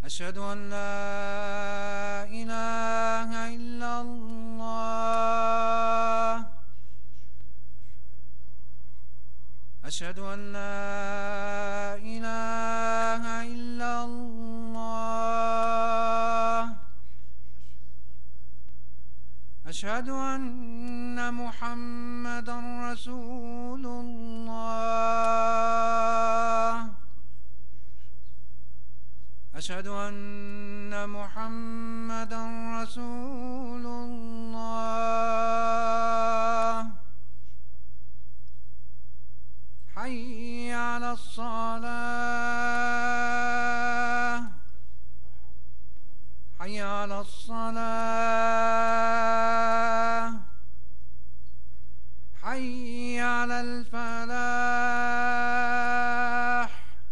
أشهد أن لا إله إلا الله أشهد أن لا إله إلا الله أشهد أن محمدا رسول الله أشهد أن محمدا رسول الله حي على الصلاة حي على الصلاة حي على الفلاح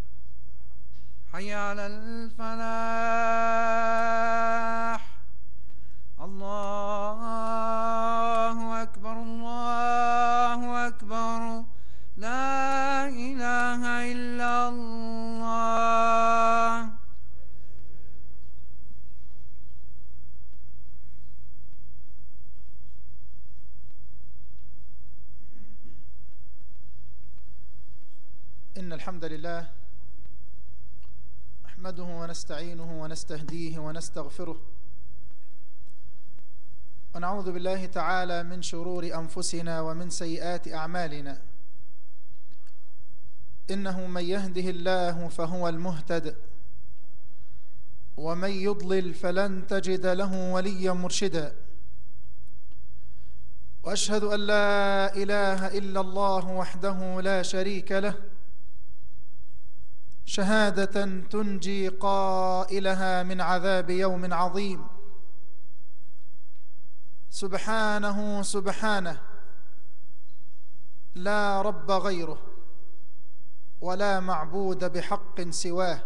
حي على الفلاح الله أكبر الله أكبر لا إله إلا الله إن الحمد لله نحمده ونستعينه ونستهديه ونستغفره ونعوذ بالله تعالى من شرور أنفسنا ومن سيئات أعمالنا إنه من يهده الله فهو المهتد ومن يضلل فلن تجد له وليا مرشدا وأشهد أن لا إله إلا الله وحده لا شريك له شهادة تنجي قائلها من عذاب يوم عظيم سبحانه سبحانه لا رب غيره ولا معبود بحق سواه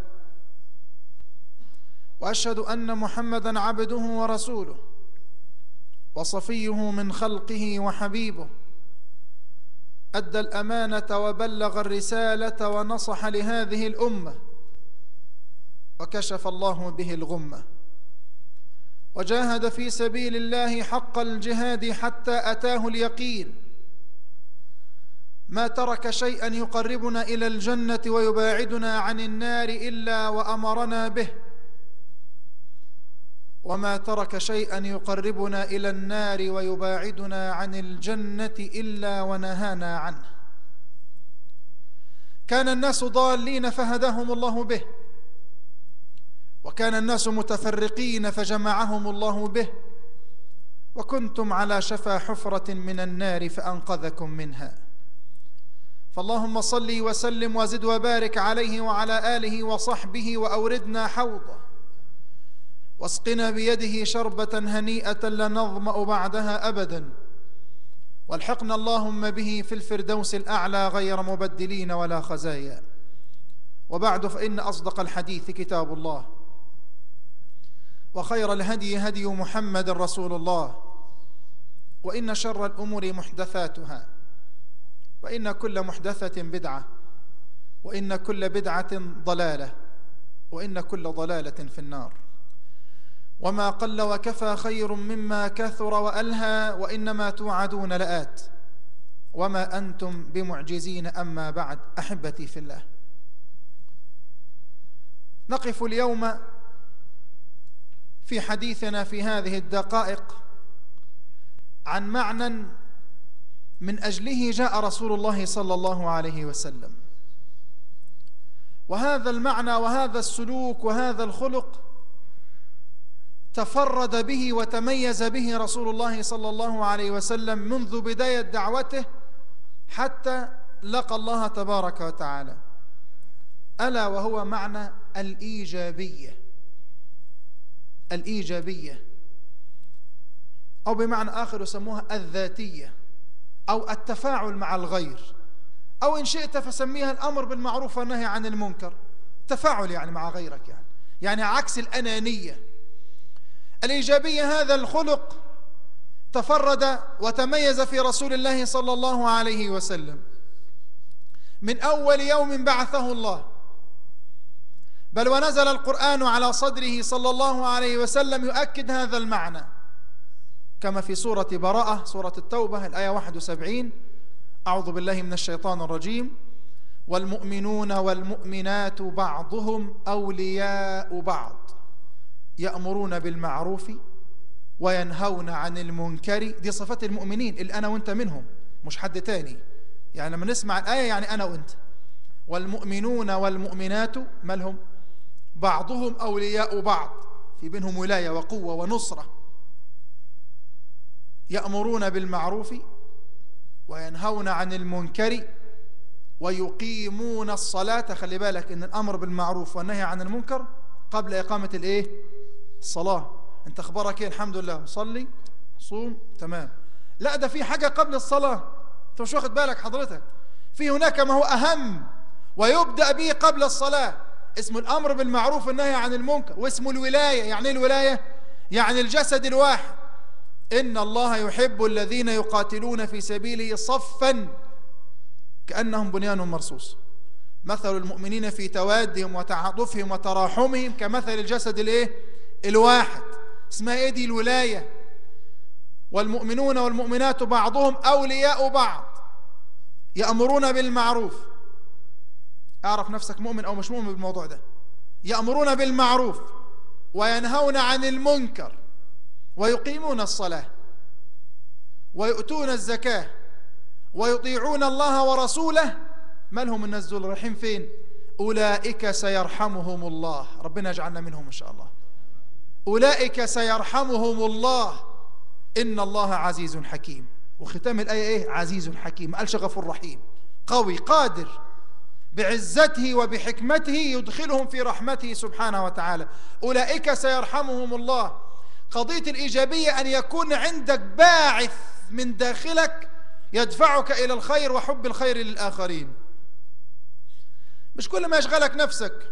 واشهد ان محمدا عبده ورسوله وصفيه من خلقه وحبيبه ادى الامانه وبلغ الرساله ونصح لهذه الامه وكشف الله به الغمه وجاهد في سبيل الله حق الجهاد حتى اتاه اليقين ما ترك شيئا يقربنا الى الجنه ويباعدنا عن النار الا وامرنا به وما ترك شيئا يقربنا الى النار ويباعدنا عن الجنه الا ونهانا عنه كان الناس ضالين فهداهم الله به وكان الناس متفرقين فجمعهم الله به وكنتم على شفا حفره من النار فانقذكم منها فاللهم صل وسلم وزد وبارك عليه وعلى اله وصحبه واوردنا حوضه واسقنا بيده شربه هنيئه لا نظما بعدها ابدا والحقنا اللهم به في الفردوس الاعلى غير مبدلين ولا خزايا وبعد فان اصدق الحديث كتاب الله وخير الهدي هدي محمد رسول الله وان شر الامور محدثاتها وان كل محدثه بدعه وان كل بدعه ضلاله وان كل ضلاله في النار وما قل وكفى خير مما كثر والهى وانما توعدون لات وما انتم بمعجزين اما بعد احبتي في الله نقف اليوم في حديثنا في هذه الدقائق عن معنى من اجله جاء رسول الله صلى الله عليه وسلم وهذا المعنى وهذا السلوك وهذا الخلق تفرد به وتميز به رسول الله صلى الله عليه وسلم منذ بدايه دعوته حتى لقى الله تبارك وتعالى الا وهو معنى الايجابيه الايجابيه او بمعنى اخر يسموها الذاتيه او التفاعل مع الغير او ان شئت فسميها الامر بالمعروف والنهي عن المنكر تفاعل يعني مع غيرك يعني يعني عكس الانانيه الايجابيه هذا الخلق تفرد وتميز في رسول الله صلى الله عليه وسلم من اول يوم بعثه الله بل ونزل القرآن على صدره صلى الله عليه وسلم يؤكد هذا المعنى كما في سورة براءة سورة التوبة الآية 71 أعوذ بالله من الشيطان الرجيم والمؤمنون والمؤمنات بعضهم أولياء بعض يأمرون بالمعروف وينهون عن المنكر دي صفات المؤمنين اللي أنا وأنت منهم مش حد تاني يعني لما نسمع الآية يعني أنا وأنت والمؤمنون والمؤمنات مالهم بعضهم أولياء بعض في بينهم ولاية وقوة ونصرة يأمرون بالمعروف وينهون عن المنكر ويقيمون الصلاة خلي بالك ان الامر بالمعروف والنهي عن المنكر قبل اقامة الايه الصلاة انت اخبارك ايه الحمد لله صلي صوم تمام لا ده في حاجة قبل الصلاة انت مش واخد بالك حضرتك في هناك ما هو اهم ويبدأ به قبل الصلاة اسمه الامر بالمعروف والنهي عن المنكر واسمه الولاية يعني ايه الولاية يعني الجسد الواحد إن الله يحب الذين يقاتلون في سبيله صفا كأنهم بنيان مرصوص مثل المؤمنين في توادهم وتعاطفهم وتراحمهم كمثل الجسد الايه الواحد اسمها ايه دي الولاية والمؤمنون والمؤمنات بعضهم أولياء بعض يأمرون بالمعروف اعرف نفسك مؤمن أو مش مؤمن بالموضوع ده يأمرون بالمعروف وينهون عن المنكر ويقيمون الصلاة ويؤتون الزكاة ويطيعون الله ورسوله ما لهم الناس دول رايحين فين أولئك سيرحمهم الله ربنا يجعلنا منهم إن شاء الله أولئك سيرحمهم الله إن الله عزيز حكيم وختام الآية إيه عزيز حكيم ما قالش غفور رحيم قوي قادر بعزته وبحكمته يدخلهم في رحمته سبحانه وتعالى أولئك سيرحمهم الله قضية الإيجابية أن يكون عندك باعث من داخلك يدفعك إلى الخير وحب الخير للآخرين مش كل ما يشغلك نفسك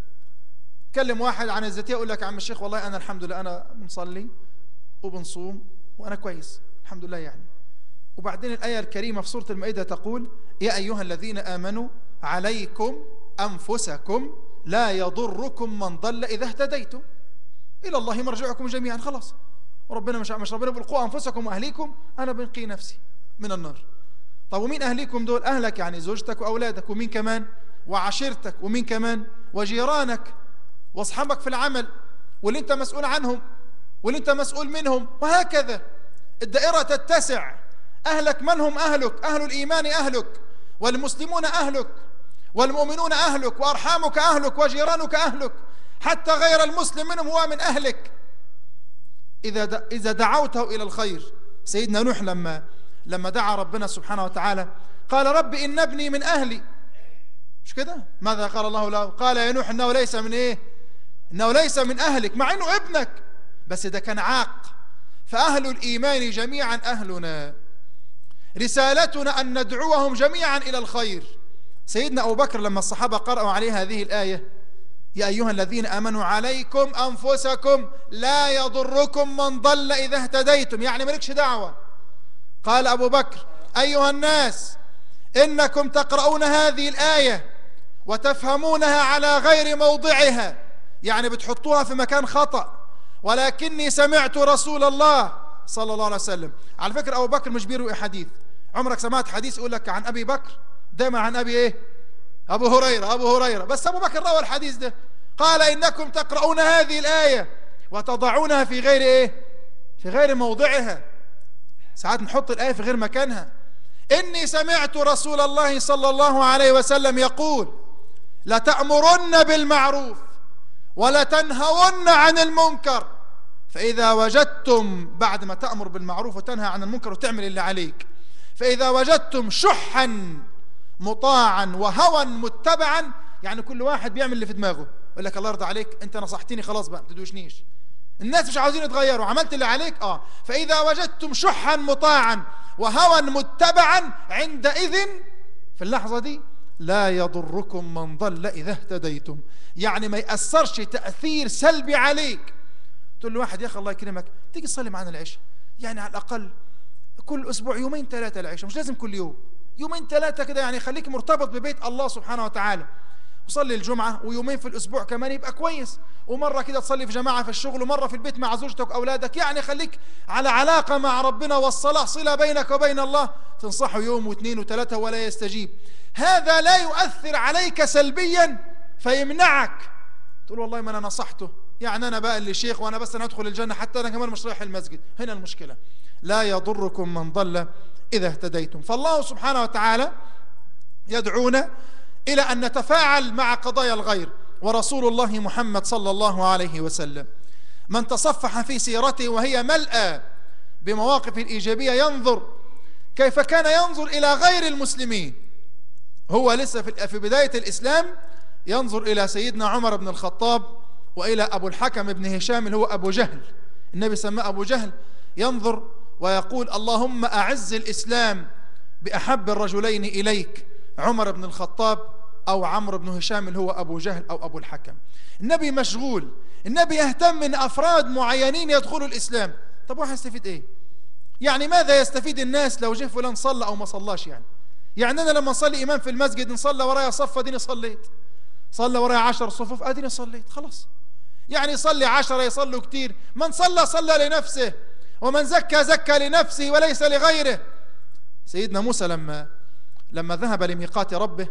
كلم واحد عن الذاتية يقول لك يا عم الشيخ والله أنا الحمد لله أنا بنصلي وبنصوم وأنا كويس الحمد لله يعني وبعدين الآية الكريمة في سورة المائدة تقول يا أيها الذين آمنوا عليكم أنفسكم لا يضركم من ضل إذا اهتديتم إلى الله مرجعكم جميعا خلاص وربنا مش مش ربنا بيقول قوا أنفسكم وأهليكم أنا بنقي نفسي من النار طب ومين أهليكم دول أهلك يعني زوجتك وأولادك ومين كمان وعشيرتك ومين كمان وجيرانك واصحابك في العمل واللي انت مسؤول عنهم واللي انت مسؤول منهم وهكذا الدائرة تتسع أهلك من هم أهلك أهل الإيمان أهلك والمسلمون أهلك والمؤمنون أهلك وأرحامك أهلك وجيرانك أهلك حتى غير المسلم منهم هو من أهلك إذا إذا دعوته إلى الخير سيدنا نوح لما لما دعا ربنا سبحانه وتعالى قال رب إن ابني من أهلي مش كده ماذا قال الله له قال يا نوح إنه ليس من إيه إنه ليس من أهلك مع إنه ابنك بس ده كان عاق فأهل الإيمان جميعا أهلنا رسالتنا أن ندعوهم جميعا إلى الخير سيدنا أبو بكر لما الصحابة قرأوا عليه هذه الآية يا أيها الذين آمنوا عليكم أنفسكم لا يضركم من ضل إذا اهتديتم يعني مالكش دعوة قال أبو بكر أيها الناس إنكم تقرؤون هذه الآية وتفهمونها على غير موضعها يعني بتحطوها في مكان خطأ ولكني سمعت رسول الله صلى الله عليه وسلم على فكرة أبو بكر مش بيروي حديث عمرك سمعت حديث يقول لك عن أبي بكر دايما عن أبي إيه أبو هريرة أبو هريرة بس أبو بكر روى الحديث ده قال إنكم تقرؤون هذه الآية وتضعونها في غير إيه في غير موضعها ساعات نحط الآية في غير مكانها إني سمعت رسول الله صلى الله عليه وسلم يقول لتأمرن بالمعروف ولتنهون عن المنكر فإذا وجدتم بعد ما تأمر بالمعروف وتنهى عن المنكر وتعمل اللي عليك فإذا وجدتم شحا مطاعا وهوى متبعا يعني كل واحد بيعمل اللي في دماغه يقول لك الله يرضى عليك انت نصحتني خلاص بقى ما تدوشنيش الناس مش عاوزين يتغيروا عملت اللي عليك اه فإذا وجدتم شحا مطاعا وهوى متبعا عندئذ في اللحظة دي لا يضركم من ضل إذا اهتديتم يعني ما يأثرش تأثير سلبي عليك تقول له واحد يا أخي الله يكرمك تيجي تصلي معنا العشاء يعني على الأقل كل أسبوع يومين ثلاثة العشاء مش لازم كل يوم يومين ثلاثة كده يعني خليك مرتبط ببيت الله سبحانه وتعالى وصلي الجمعة ويومين في الأسبوع كمان يبقى كويس ومرة كده تصلي في جماعة في الشغل ومرة في البيت مع زوجتك وأولادك يعني خليك على علاقة مع ربنا والصلاة صلة بينك وبين الله تنصحه يوم واثنين وثلاثة ولا يستجيب هذا لا يؤثر عليك سلبيا فيمنعك تقول والله ما أنا نصحته يعني أنا بقى اللي شيخ وأنا بس أنا أدخل الجنة حتى أنا كمان مش رايح المسجد هنا المشكلة لا يضركم من ضل إذا اهتديتم فالله سبحانه وتعالى يدعونا إلى أن نتفاعل مع قضايا الغير ورسول الله محمد صلى الله عليه وسلم من تصفح في سيرته وهي ملأى بمواقف الإيجابية ينظر كيف كان ينظر إلى غير المسلمين هو لسه في بداية الإسلام ينظر إلى سيدنا عمر بن الخطاب وإلى أبو الحكم بن هشام اللي هو أبو جهل النبي سماه أبو جهل ينظر ويقول اللهم أعز الإسلام بأحب الرجلين إليك عمر بن الخطاب أو عمرو بن هشام اللي هو أبو جهل أو أبو الحكم النبي مشغول النبي يهتم من أفراد معينين يدخلوا الإسلام طب واحد يستفيد إيه يعني ماذا يستفيد الناس لو جه فلان صلى أو ما صلاش يعني يعني أنا لما نصلي إمام في المسجد نصلى ورايا صف أديني صليت صلى ورايا عشر صفوف أديني صليت خلاص يعني يصلي عشرة يصلوا كتير من صلى صلى لنفسه ومن زكى زكى لنفسه وليس لغيره سيدنا موسى لما لما ذهب لميقات ربه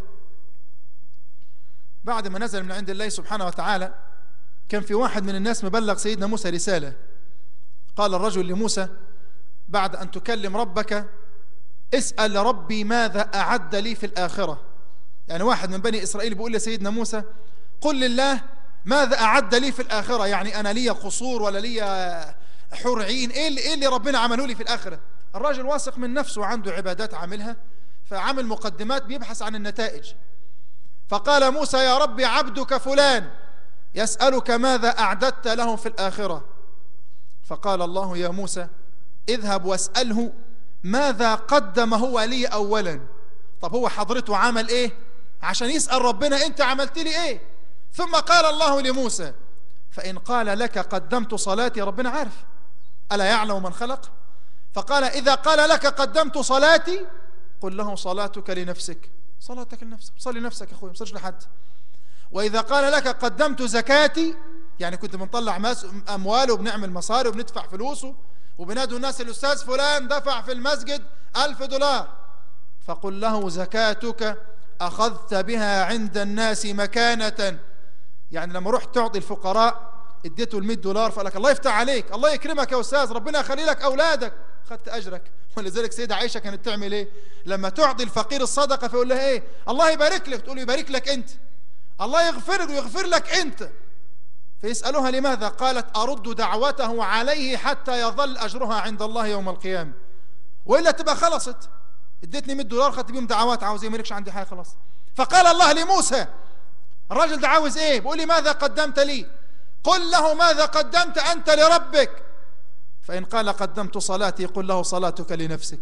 بعد ما نزل من عند الله سبحانه وتعالى كان في واحد من الناس مبلغ سيدنا موسى رسالة قال الرجل لموسى بعد أن تكلم ربك اسأل ربي ماذا أعد لي في الآخرة يعني واحد من بني إسرائيل بيقول لسيدنا موسى قل لله ماذا أعد لي في الآخرة يعني أنا لي قصور ولا لي حور عين إيه اللي, إيه اللي ربنا عمله لي في الآخرة الراجل واثق من نفسه وعنده عبادات عاملها فعمل مقدمات بيبحث عن النتائج فقال موسى يا ربي عبدك فلان يسألك ماذا أعددت له في الآخرة فقال الله يا موسى اذهب واسأله ماذا قدم هو لي أولا طب هو حضرته عمل ايه عشان يسأل ربنا انت عملت لي ايه ثم قال الله لموسى فإن قال لك قدمت صلاتي ربنا عارف ألا يعلم من خلق فقال إذا قال لك قدمت صلاتي قل له صلاتك لنفسك صلاتك لنفسك صلي نفسك يا أخوي ما لحد وإذا قال لك قدمت زكاتي يعني كنت بنطلع أموال وبنعمل مصاري وبندفع فلوسه وبنادوا الناس الأستاذ فلان دفع في المسجد ألف دولار فقل له زكاتك أخذت بها عند الناس مكانة يعني لما رحت تعطي الفقراء اديته ال دولار فقال لك الله يفتح عليك الله يكرمك يا أستاذ ربنا يخلي لك أولادك أخذت أجرك ولذلك سيدة عائشة كانت تعمل إيه لما تعطي الفقير الصدقة فيقول لها إيه الله يبارك لك تقول يبارك لك أنت الله يغفر له ويغفر لك أنت فيسألوها لماذا قالت أرد دعوته عليه حتى يظل أجرها عند الله يوم القيامة وإلا تبقى خلصت اديتني 100 دولار خدت بيهم دعوات عاوز ايه مالكش عندي حاجه خلاص فقال الله لموسى الراجل ده عاوز ايه بيقول لي ماذا قدمت لي قل له ماذا قدمت انت لربك فان قال قدمت صلاتي قل له صلاتك لنفسك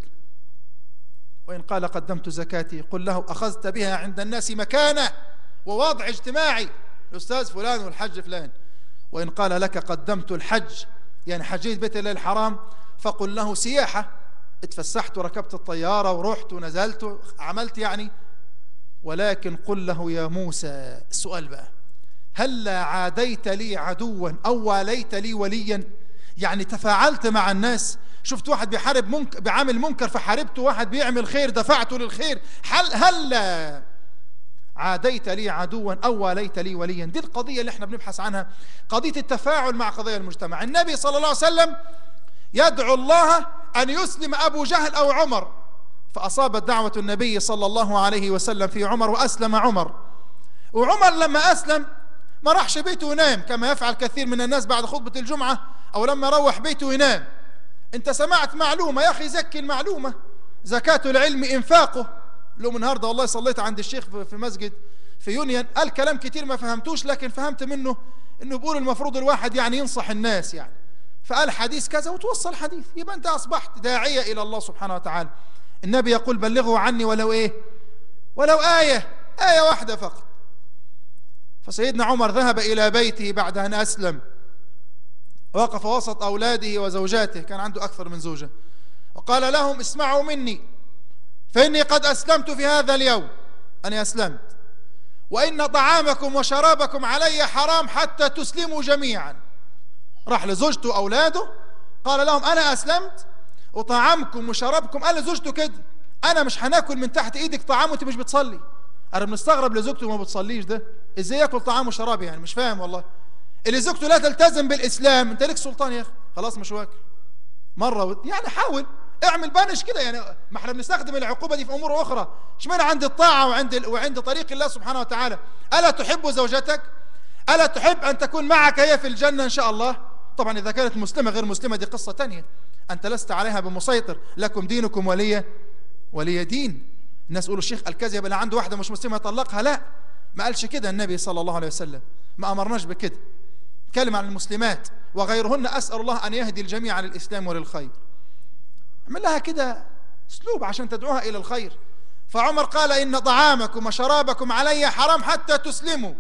وان قال قدمت زكاتي قل له اخذت بها عند الناس مكانه ووضع اجتماعي الاستاذ فلان والحج فلان وان قال لك قدمت الحج يعني حجيت بيت الله الحرام فقل له سياحه اتفسحت وركبت الطيارة ورحت ونزلت عملت يعني ولكن قل له يا موسى السؤال بقى هل عاديت لي عدوا أو واليت لي وليا يعني تفاعلت مع الناس شفت واحد بيحارب منك بيعامل منكر فحاربته واحد بيعمل خير دفعته للخير هل هل عاديت لي عدوا أو واليت لي وليا دي القضية اللي احنا بنبحث عنها قضية التفاعل مع قضايا المجتمع النبي صلى الله عليه وسلم يدعو الله أن يسلم أبو جهل أو عمر فأصابت دعوة النبي صلى الله عليه وسلم في عمر وأسلم عمر وعمر لما أسلم ما راحش بيته ينام كما يفعل كثير من الناس بعد خطبة الجمعة أو لما يروح بيته ينام أنت سمعت معلومة يا أخي زكي المعلومة زكاة العلم إنفاقه لو من النهارده والله صليت عند الشيخ في مسجد في يونيون قال كلام كتير ما فهمتوش لكن فهمت منه انه بيقول المفروض الواحد يعني ينصح الناس يعني فقال حديث كذا وتوصل حديث يبقى أنت أصبحت داعية إلى الله سبحانه وتعالى النبي يقول بلغوا عني ولو إيه ولو آية آية واحدة فقط فسيدنا عمر ذهب إلى بيته بعد أن أسلم وقف وسط أولاده وزوجاته كان عنده أكثر من زوجة وقال لهم اسمعوا مني فإني قد أسلمت في هذا اليوم أنا أسلمت وإن طعامكم وشرابكم علي حرام حتى تسلموا جميعا راح لزوجته وأولاده قال لهم أنا أسلمت وطعامكم وشرابكم قال لزوجته كده أنا مش هناكل من تحت إيدك طعام وأنت مش بتصلي أنا بنستغرب لزوجته ما بتصليش ده إزاي ياكل طعام وشراب يعني مش فاهم والله اللي زوجته لا تلتزم بالإسلام أنت لك سلطان يا أخي خلاص مش واكل مرة و... يعني حاول اعمل بانش كده يعني ما احنا بنستخدم العقوبة دي في أمور أخرى اشمعنى عند الطاعة وعند ال... وعند طريق الله سبحانه وتعالى ألا تحب زوجتك ألا تحب أن تكون معك هي في الجنة إن شاء الله طبعا إذا كانت مسلمة غير مسلمة دي قصة تانية أنت لست عليها بمسيطر لكم دينكم ولي ولي دين الناس يقولوا الشيخ الكذب اللي عنده واحدة مش مسلمة يطلقها لا ما قالش كده النبي صلى الله عليه وسلم ما أمرناش بكده كلمة عن المسلمات وغيرهن أسأل الله أن يهدي الجميع للإسلام وللخير اعمل لها كده اسلوب عشان تدعوها إلى الخير فعمر قال إن طعامكم وشرابكم علي حرام حتى تسلموا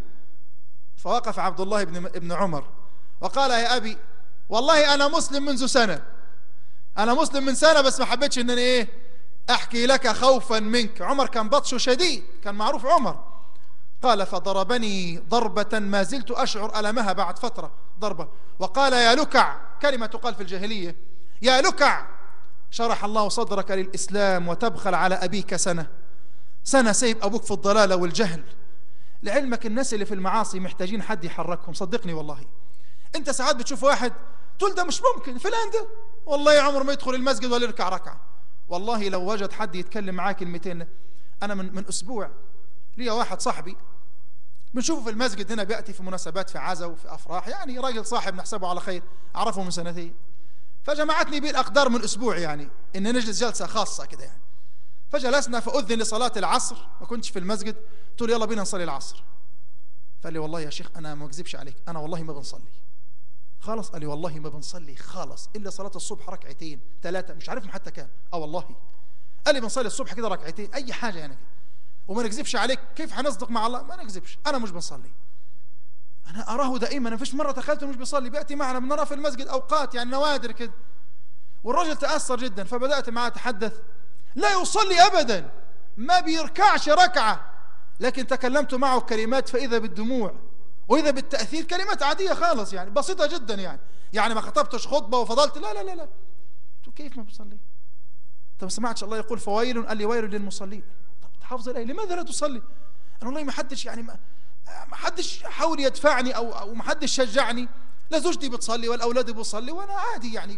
فوقف عبد الله بن ابن عمر وقال يا أبي والله أنا مسلم منذ سنة أنا مسلم من سنة بس ما حبيتش إن أنا إيه أحكي لك خوفا منك عمر كان بطشه شديد كان معروف عمر قال فضربني ضربة ما زلت أشعر ألمها بعد فترة ضربة وقال يا لكع كلمة تقال في الجاهلية يا لكع شرح الله صدرك للإسلام وتبخل على أبيك سنة سنة سيب أبوك في الضلالة والجهل لعلمك الناس اللي في المعاصي محتاجين حد يحركهم صدقني والله انت ساعات بتشوف واحد تقول ده مش ممكن فلان ده والله عمر ما يدخل المسجد ولا يركع ركعة والله لو وجد حد يتكلم معاه كلمتين أنا من, من أسبوع ليا واحد صاحبي بنشوفه في المسجد هنا بيأتي في مناسبات في عزا وفي أفراح يعني راجل صاحب نحسبه على خير أعرفه من سنتين فجمعتني به الأقدار من أسبوع يعني إن نجلس جلسة خاصة كده يعني فجلسنا فأذن لصلاة العصر ما كنتش في المسجد قلت له يلا بينا نصلي العصر فقال لي والله يا شيخ أنا ما أكذبش عليك أنا والله ما بنصلي خالص قال لي والله ما بنصلي خالص إلا صلاة الصبح ركعتين ثلاثة مش عارفهم حتى كام أه والله قال لي بنصلي الصبح كده ركعتين أي حاجة يعني كده وما نكذبش عليك كيف هنصدق مع الله ما نكذبش أنا مش بنصلي أنا أراه دائما ما فيش مرة تخيلته مش بيصلي بيأتي معنا بنراه في المسجد أوقات يعني نوادر كده والرجل تأثر جدا فبدأت معه أتحدث لا يصلي أبدا ما بيركعش ركعة لكن تكلمت معه كلمات فإذا بالدموع وإذا بالتأثير كلمات عادية خالص يعني بسيطة جدا يعني يعني ما خطبتش خطبة وفضلت لا لا لا لا كيف ما بصلي طب ما سمعتش الله يقول فويل قال لي ويل للمصلين طب تحافظ الآية لماذا لا تصلي أنا والله ما حدش يعني ما ما حدش حاول يدفعني أو أو ما حدش شجعني لا زوجتي بتصلي ولا أولادي بيصلي وأنا عادي يعني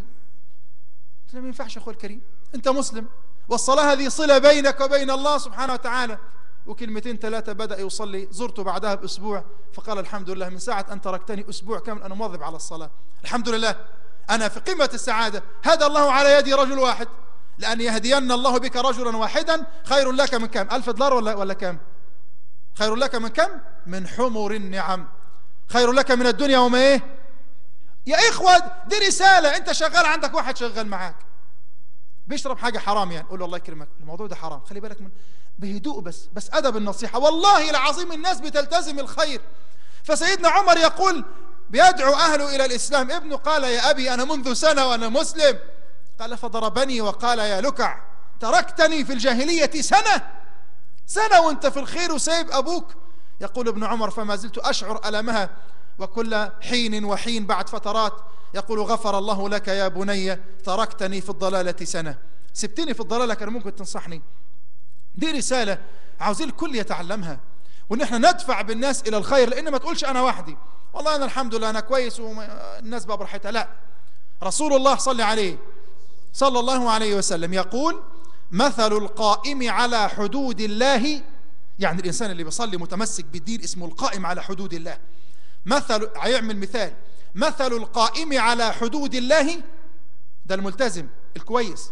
لا ما ينفعش أخوي الكريم أنت مسلم والصلاة هذه صلة بينك وبين الله سبحانه وتعالى وكلمتين ثلاثة بدأ يصلي زرته بعدها بأسبوع فقال الحمد لله من ساعة أن تركتني أسبوع كامل أنا مواظب على الصلاة الحمد لله أنا في قمة السعادة هدى الله على يدي رجل واحد لأن يهدين الله بك رجلا واحدا خير لك من كم ألف دولار ولا, ولا كم خير لك من كم من حمر النعم خير لك من الدنيا وما إيه يا إخوة دي رسالة أنت شغال عندك واحد شغال معاك بيشرب حاجة حرام يعني قول له الله يكرمك الموضوع ده حرام خلي بالك من بهدوء بس بس أدب النصيحة والله العظيم الناس بتلتزم الخير فسيدنا عمر يقول بيدعو أهله إلى الإسلام ابنه قال يا أبي أنا منذ سنة وأنا مسلم قال فضربني وقال يا لكع تركتني في الجاهلية سنة سنة وانت في الخير وسايب أبوك يقول ابن عمر فما زلت أشعر ألمها وكل حين وحين بعد فترات يقول غفر الله لك يا بني تركتني في الضلالة سنة سبتني في الضلالة كان ممكن تنصحني دي رسالة عاوزين الكل يتعلمها وان احنا ندفع بالناس الى الخير لان ما تقولش انا وحدي والله انا الحمد لله انا كويس والناس بقى براحتها لا رسول الله صلى عليه صلى الله عليه وسلم يقول مثل القائم على حدود الله يعني الانسان اللي بيصلي متمسك بالدين اسمه القائم على حدود الله مثل هيعمل مثال مثل القائم على حدود الله ده الملتزم الكويس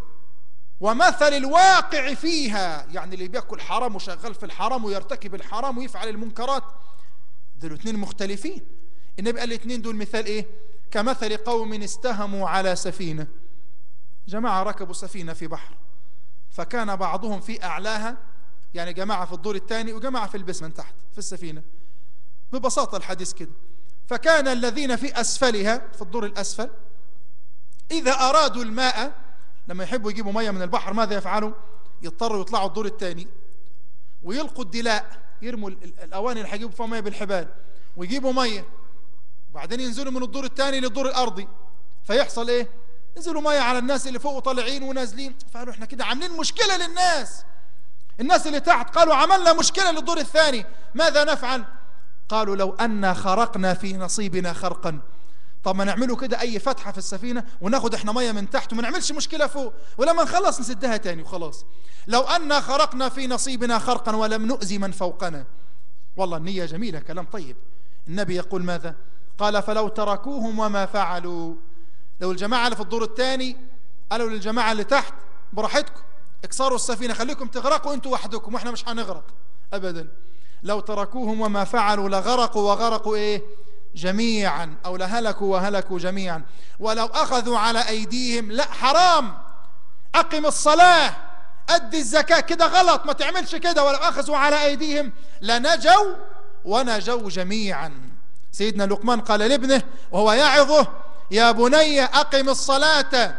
ومثل الواقع فيها يعني اللي بياكل حرام وشغال في الحرام ويرتكب الحرام ويفعل المنكرات دول اثنين مختلفين النبي قال الاثنين دول مثال ايه كمثل قوم استهموا على سفينة جماعة ركبوا سفينة في بحر فكان بعضهم في أعلاها يعني جماعة في الدور الثاني وجماعة في البسمن تحت في السفينة ببساطة الحديث كده فكان الذين في أسفلها في الدور الأسفل إذا أرادوا الماء لما يحبوا يجيبوا مية من البحر ماذا يفعلوا يضطروا يطلعوا الدور الثاني ويلقوا الدلاء يرموا ال- ال- الاواني اللي هيجيبوا فيها ميه بالحبال ويجيبوا ميه وبعدين ينزلوا من الدور الثاني للدور الارضي فيحصل ايه نزلوا ميه على الناس اللي فوق طالعين ونازلين فقالوا احنا كده عاملين مشكله للناس الناس اللي تحت قالوا عملنا مشكله للدور الثاني ماذا نفعل قالوا لو أنا خرقنا في نصيبنا خرقا طب ما نعمله كده أي فتحة في السفينة وناخد احنا مية من تحت وما نعملش مشكلة فوق ولما نخلص نسدها تاني وخلاص لو أنا خرقنا في نصيبنا خرقا ولم نؤذي من فوقنا والله النية جميلة كلام طيب النبي يقول ماذا قال فلو تركوهم وما فعلوا لو الجماعة اللي في الدور الثاني قالوا للجماعة اللي تحت براحتكم اكسروا السفينة خليكم تغرقوا انتوا وحدكم واحنا مش هنغرق ابدا لو تركوهم وما فعلوا لغرقوا وغرقوا ايه جميعا او لهلكوا وهلكوا جميعا ولو اخذوا على ايديهم لا حرام اقم الصلاة ادي الزكاة كده غلط ما تعملش كده ولو اخذوا على ايديهم لنجوا ونجوا جميعا سيدنا لقمان قال لابنه وهو يعظه يا بني اقم الصلاة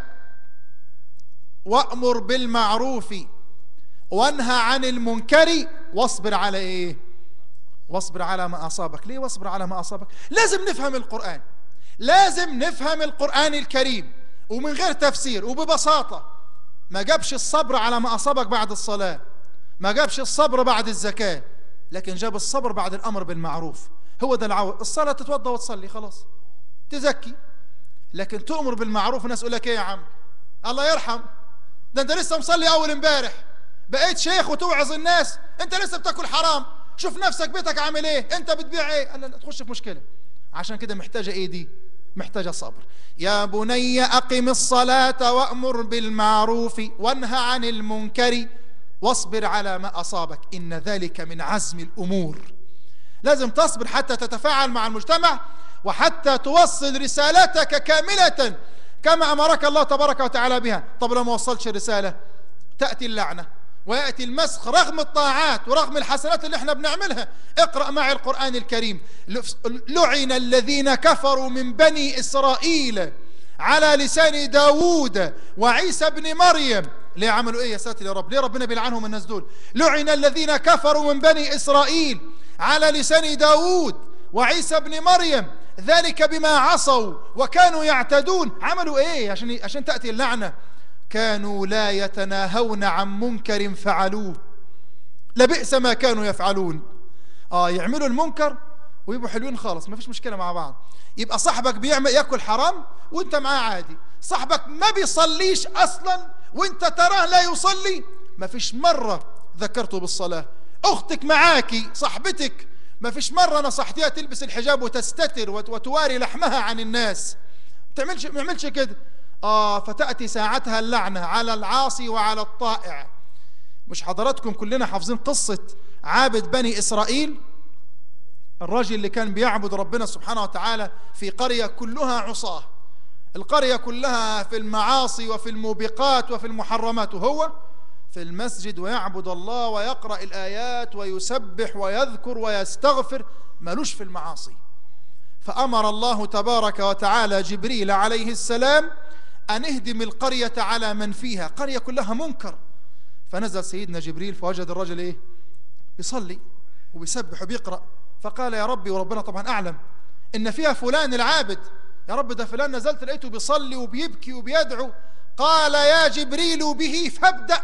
وامر بالمعروف وانهى عن المنكر واصبر على ايه واصبر على ما اصابك ليه واصبر على ما اصابك لازم نفهم القران لازم نفهم القران الكريم ومن غير تفسير وببساطه ما جابش الصبر على ما اصابك بعد الصلاه ما جابش الصبر بعد الزكاه لكن جاب الصبر بعد الامر بالمعروف هو ده العود الصلاه تتوضا وتصلي خلاص تزكي لكن تؤمر بالمعروف الناس يقول لك ايه يا عم الله يرحم ده انت لسه مصلي اول امبارح بقيت شيخ وتوعظ الناس انت لسه بتاكل حرام شوف نفسك بيتك عامل ايه انت بتبيع ايه قال لا لا تخش في مشكله عشان كده محتاجه ايه دي محتاجه صبر يا بني اقم الصلاه وامر بالمعروف وانهى عن المنكر واصبر على ما اصابك ان ذلك من عزم الامور لازم تصبر حتى تتفاعل مع المجتمع وحتى توصل رسالتك كامله كما امرك الله تبارك وتعالى بها طب لو ما وصلتش الرساله تاتي اللعنه وياتي المسخ رغم الطاعات ورغم الحسنات اللي احنا بنعملها اقرا معي القران الكريم لعن الذين كفروا من بني اسرائيل على لسان داوود وعيسى بن مريم ليه عملوا ايه يا ساتر يا رب ليه ربنا بيلعنهم الناس دول لعن الذين كفروا من بني اسرائيل على لسان داوود وعيسى بن مريم ذلك بما عصوا وكانوا يعتدون عملوا ايه عشان عشان تاتي اللعنه كانوا لا يتناهون عن منكر فعلوه لبئس ما كانوا يفعلون اه يعملوا المنكر ويبقوا حلوين خالص ما فيش مشكله مع بعض يبقى صاحبك بيعمل ياكل حرام وانت معاه عادي صاحبك ما بيصليش اصلا وانت تراه لا يصلي ما فيش مره ذكرته بالصلاه اختك معاكي صاحبتك ما فيش مره نصحتيها تلبس الحجاب وتستتر وتواري لحمها عن الناس تعملش ما يعملش كده آه فتأتي ساعتها اللعنة على العاصي وعلى الطائع مش حضراتكم كلنا حافظين قصة عابد بني إسرائيل الرجل اللي كان بيعبد ربنا سبحانه وتعالى في قرية كلها عصاة القرية كلها في المعاصي وفي الموبقات وفي المحرمات وهو في المسجد ويعبد الله ويقرأ الآيات ويسبح ويذكر ويستغفر ملوش في المعاصي فأمر الله تبارك وتعالى جبريل عليه السلام أن اهدم القرية على من فيها قرية كلها منكر فنزل سيدنا جبريل فوجد الرجل ايه بيصلي وبيسبح وبيقرأ فقال يا ربي وربنا طبعا أعلم إن فيها فلان العابد يا رب ده فلان نزلت لقيته بيصلي وبيبكي وبيدعو قال يا جبريل به فابدأ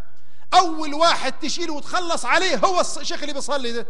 أول واحد تشيله وتخلص عليه هو الشيخ اللي بيصلي ده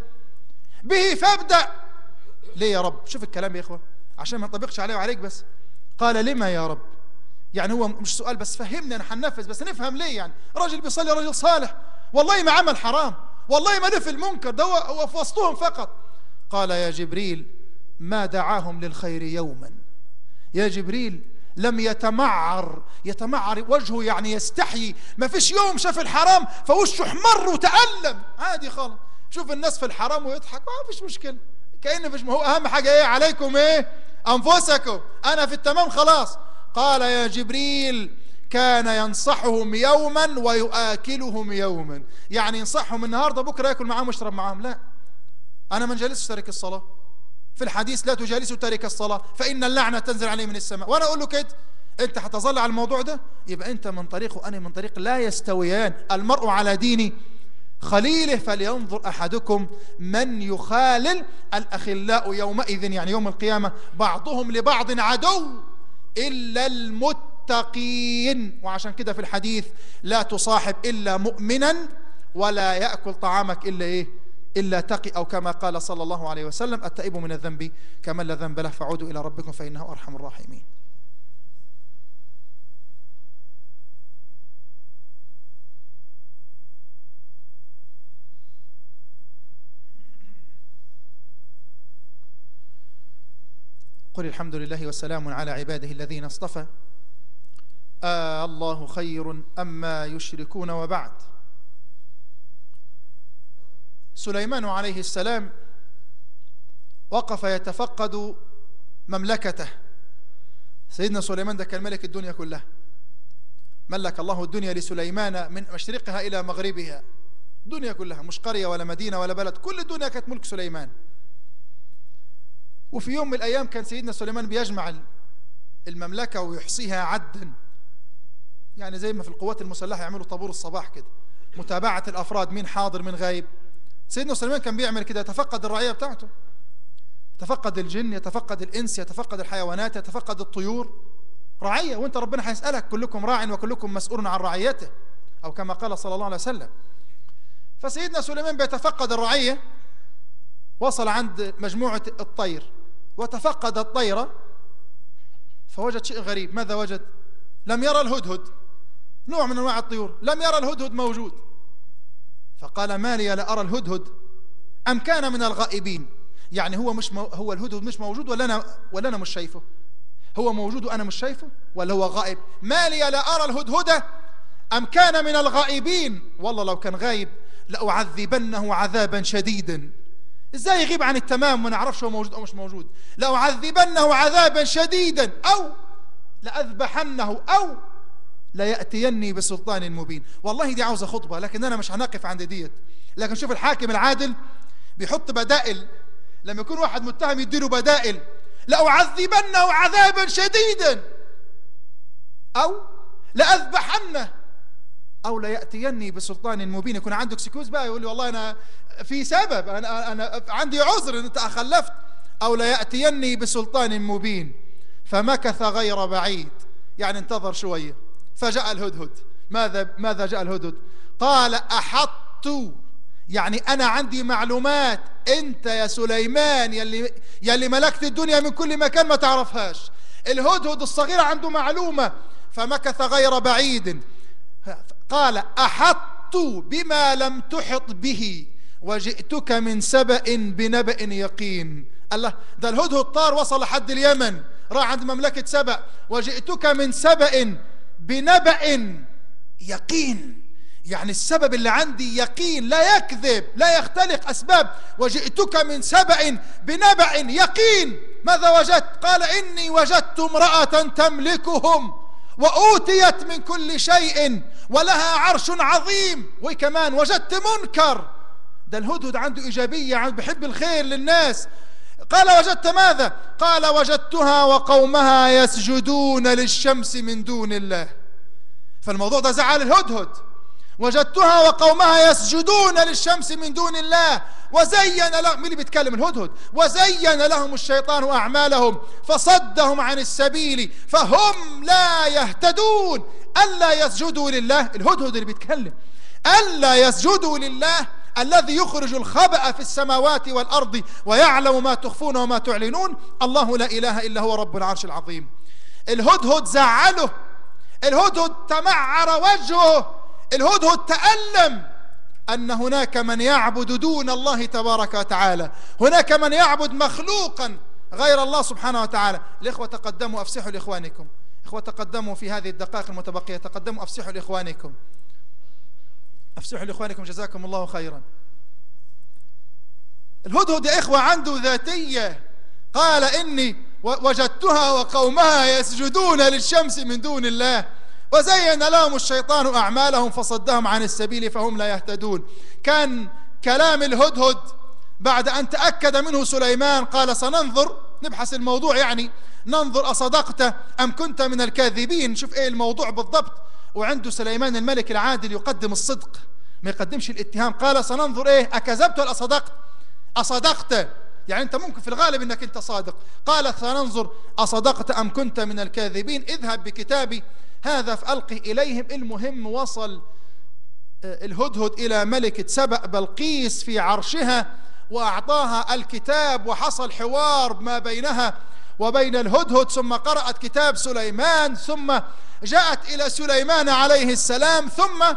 به فابدأ ليه يا رب شوف الكلام يا إخوة عشان ما نطبقش عليه وعليك بس قال لما يا رب يعني هو مش سؤال بس فهمني انا هننفذ بس نفهم ليه يعني راجل بيصلي راجل صالح والله ما عمل حرام والله ما نفي المنكر ده هو في وسطهم فقط قال يا جبريل ما دعاهم للخير يوما يا جبريل لم يتمعر يتمعر وجهه يعني يستحيي ما فيش يوم شاف الحرام فوشه احمر وتألم عادي خالص شوف الناس في الحرام ويضحك ما فيش مشكلة كأن فيش هو أهم حاجة إيه عليكم إيه أنفسكم أنا في التمام خلاص قال يا جبريل كان ينصحهم يوما ويؤكلهم يوما يعني ينصحهم النهارده بكره ياكل معاهم ويشرب معاهم لا انا ما جالسش تارك الصلاه في الحديث لا تجالسوا تارك الصلاه فان اللعنه تنزل عليه من السماء وانا اقول له كده انت هتظل على الموضوع ده يبقى انت من طريق وانا من طريق لا يستويان المرء على دين خليله فلينظر أحدكم من يخالل الأخلاء يومئذ يعني يوم القيامة بعضهم لبعض عدو إلا المتقين وعشان كده في الحديث لا تصاحب إلا مؤمنا ولا يأكل طعامك إلا إيه إلا تقي أو كما قال صلى الله عليه وسلم التائب من الذنب كمن لا ذنب له فعودوا إلى ربكم فإنه أرحم الراحمين قل الحمد لله والسلام على عباده الذين اصطفى آه الله خير أما يشركون وبعد سليمان عليه السلام وقف يتفقد مملكته سيدنا سليمان ده كان ملك الدنيا كلها ملك الله الدنيا لسليمان من مشرقها إلى مغربها الدنيا كلها مش قرية ولا مدينة ولا بلد كل الدنيا كانت ملك سليمان وفي يوم من الأيام كان سيدنا سليمان بيجمع المملكة ويحصيها عدا يعني زي ما في القوات المسلحة يعملوا طابور الصباح كده متابعة الأفراد مين حاضر مين غايب سيدنا سليمان كان بيعمل كده يتفقد الرعية بتاعته يتفقد الجن يتفقد الإنس يتفقد الحيوانات يتفقد الطيور رعية وانت ربنا هيسألك كلكم راع وكلكم مسؤول عن رعيته أو كما قال صلى الله عليه وسلم فسيدنا سليمان بيتفقد الرعية وصل عند مجموعة الطير وتفقد الطيرة فوجد شيء غريب ماذا وجد لم يرى الهدهد نوع من انواع الطيور لم يرى الهدهد موجود فقال ما لي لا ارى الهدهد ام كان من الغائبين يعني هو مش مو هو الهدهد مش موجود ولا انا ولا انا مش شايفه هو موجود وانا مش شايفه ولا هو غائب ما لي لا ارى الهدهد ام كان من الغائبين والله لو كان غايب لاعذبنه عذابا شديدا ازاي يغيب عن التمام وما نعرفش هو موجود او مش موجود لاعذبنه عذابا شديدا او لاذبحنه او لياتيني بسلطان مبين والله دي عاوزه خطبه لكن انا مش هنقف عند ديت لكن شوف الحاكم العادل بيحط بدائل لما يكون واحد متهم يديله بدائل لاعذبنه عذابا شديدا او لاذبحنه او لياتيني بسلطان مبين يكون عنده اكسكيوز بقى يقول لي والله انا في سبب انا انا عندي عذر ان انت اخلفت او لياتيني بسلطان مبين فمكث غير بعيد يعني انتظر شويه فجاء الهدهد ماذا ماذا جاء الهدهد قال احطت يعني انا عندي معلومات انت يا سليمان يلي يلي ملكت الدنيا من كل مكان ما تعرفهاش الهدهد الصغير عنده معلومه فمكث غير بعيد قال احطت بما لم تحط به وجئتك من سبأ بنبأ يقين الله ده الهدهد طار وصل لحد اليمن راح عند مملكة سبأ وجئتك من سبأ بنبأ يقين يعني السبب اللي عندي يقين لا يكذب لا يختلق أسباب وجئتك من سبأ بنبأ يقين ماذا وجدت قال إني وجدت امرأة تملكهم وأوتيت من كل شيء ولها عرش عظيم وكمان وجدت منكر ده الهدهد عنده إيجابية عنده بحب الخير للناس قال وجدت ماذا قال وجدتها وقومها يسجدون للشمس من دون الله فالموضوع ده زعل الهدهد وجدتها وقومها يسجدون للشمس من دون الله وزين لهم مين اللي بيتكلم الهدهد وزين لهم الشيطان أعمالهم فصدهم عن السبيل فهم لا يهتدون ألا يسجدوا لله الهدهد اللي بيتكلم ألا يسجدوا لله الذي يخرج الخبأ في السماوات والأرض ويعلم ما تخفون وما تعلنون الله لا إله إلا هو رب العرش العظيم الهدهد زعله الهدهد تمعر وجهه الهدهد تألم أن هناك من يعبد دون الله تبارك وتعالى هناك من يعبد مخلوقا غير الله سبحانه وتعالى الإخوة تقدموا أفسحوا لإخوانكم إخوة تقدموا في هذه الدقائق المتبقية تقدموا أفسحوا لإخوانكم أفسحوا لإخوانكم جزاكم الله خيرا الهدهد يا إخوة عنده ذاتية قال إني وجدتها وقومها يسجدون للشمس من دون الله وزين لهم الشيطان أعمالهم فصدهم عن السبيل فهم لا يهتدون كان كلام الهدهد بعد أن تأكد منه سليمان قال سننظر نبحث الموضوع يعني ننظر أصدقت أم كنت من الكاذبين شوف إيه الموضوع بالضبط وعنده سليمان الملك العادل يقدم الصدق ما يقدمش الاتهام قال سننظر ايه اكذبت ولا اصدقت اصدقت يعني انت ممكن في الغالب انك انت صادق قال سننظر اصدقت ام كنت من الكاذبين اذهب بكتابي هذا فالقه اليهم المهم وصل آه، الهدهد الى ملكه سبأ بلقيس في عرشها واعطاها الكتاب وحصل حوار ما بينها وبين الهدهد ثم قرأت كتاب سليمان ثم جاءت إلى سليمان عليه السلام ثم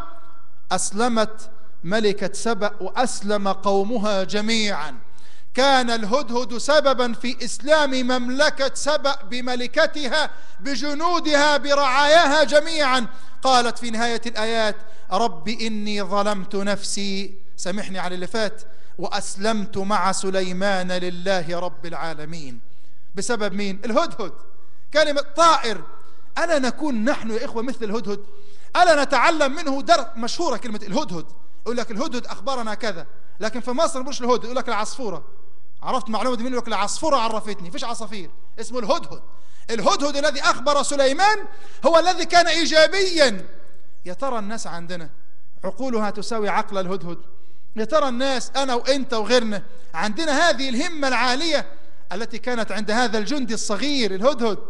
أسلمت ملكة سبأ وأسلم قومها جميعا كان الهدهد سببا في إسلام مملكة سبأ بملكتها بجنودها برعاياها جميعا قالت في نهاية الآيات رب إني ظلمت نفسي سامحني على اللي فات وأسلمت مع سليمان لله رب العالمين بسبب مين الهدهد كلمة طائر ألا نكون نحن يا إخوة مثل الهدهد ألا نتعلم منه درس مشهورة كلمة الهدهد يقول لك الهدهد أخبرنا كذا لكن في مصر مش الهدهد يقول لك العصفورة عرفت معلومة دي مين يقول لك العصفورة عرفتني فيش عصافير اسمه الهدهد الهدهد الذي أخبر سليمان هو الذي كان إيجابيا يا ترى الناس عندنا عقولها تساوي عقل الهدهد يا ترى الناس أنا وإنت وغيرنا عندنا هذه الهمة العالية التي كانت عند هذا الجندي الصغير الهدهد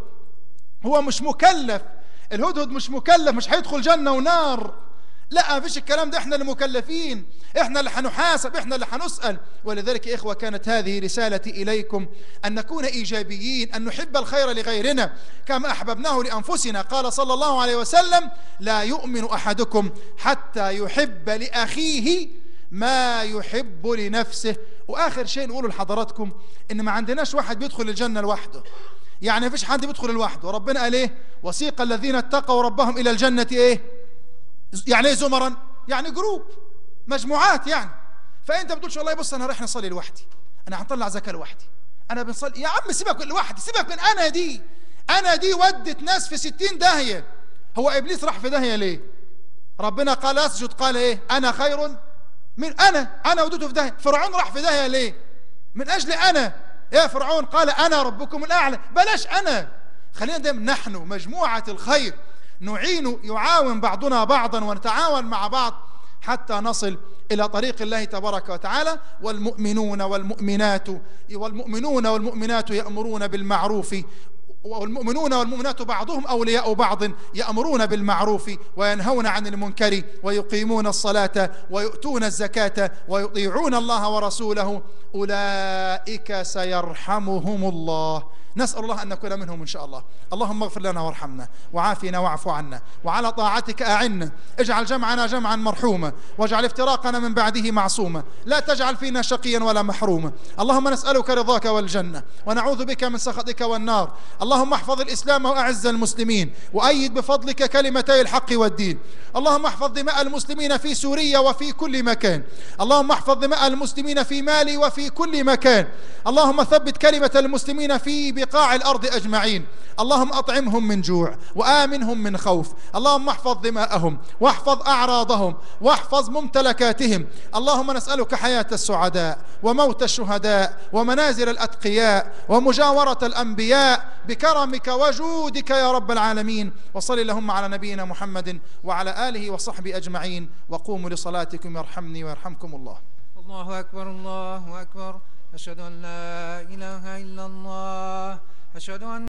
هو مش مكلف الهدهد مش مكلف مش هيدخل جنة ونار لا مفيش الكلام ده احنا اللي مكلفين احنا اللي هنحاسب احنا اللي هنسأل ولذلك يا اخوة كانت هذه رسالتي اليكم ان نكون ايجابيين ان نحب الخير لغيرنا كما احببناه لانفسنا قال صلى الله عليه وسلم لا يؤمن احدكم حتى يحب لاخيه ما يحب لنفسه واخر شيء نقوله لحضراتكم ان ما عندناش واحد بيدخل الجنة لوحده يعني مفيش حد بيدخل لوحده ربنا قال ايه وسيق الذين اتقوا ربهم الى الجنة ايه يعني ايه زمرا يعني جروب مجموعات يعني فانت بتقولش والله بص انا رايح نصلي لوحدي انا هطلع زكاه لوحدي انا بنصلي يا عم سيبك من لوحدي سيبك من انا دي انا دي ودت ناس في ستين داهيه هو ابليس راح في داهيه ليه ربنا قال اسجد قال ايه انا خير من انا انا ودته في داهيه فرعون راح في داهيه ليه من اجل انا يا فرعون قال انا ربكم الاعلى بلاش انا خلينا دايما نحن مجموعه الخير نعين يعاون بعضنا بعضا ونتعاون مع بعض حتى نصل إلى طريق الله تبارك وتعالى والمؤمنون والمؤمنات والمؤمنون والمؤمنات يأمرون بالمعروف والمؤمنون والمؤمنات بعضهم أولياء بعض يأمرون بالمعروف وينهون عن المنكر ويقيمون الصلاة ويؤتون الزكاة ويطيعون الله ورسوله أولئك سيرحمهم الله نسأل الله أن نكون منهم إن شاء الله اللهم اغفر لنا وارحمنا وعافنا واعف عنا وعلى طاعتك أعنا اجعل جمعنا جمعا مرحوما واجعل افتراقنا من بعده معصوما لا تجعل فينا شقيا ولا محروما اللهم نسألك رضاك والجنة ونعوذ بك من سخطك والنار اللهم احفظ الإسلام وأعز المسلمين وأيد بفضلك كلمتي الحق والدين اللهم احفظ دماء المسلمين في سوريا وفي كل مكان اللهم احفظ دماء المسلمين في مالي وفي كل مكان اللهم ثبت كلمة المسلمين في بقاع الأرض أجمعين اللهم أطعمهم من جوع وآمنهم من خوف اللهم احفظ دماءهم واحفظ أعراضهم واحفظ ممتلكاتهم اللهم نسألك حياة السعداء وموت الشهداء ومنازل الأتقياء ومجاورة الأنبياء بكرمك وجودك يا رب العالمين وصل اللهم على نبينا محمد وعلى آله وصحبه أجمعين وقوموا لصلاتكم يرحمني ويرحمكم الله الله أكبر الله أكبر أشهد أن لا إله إلا الله أشهد أن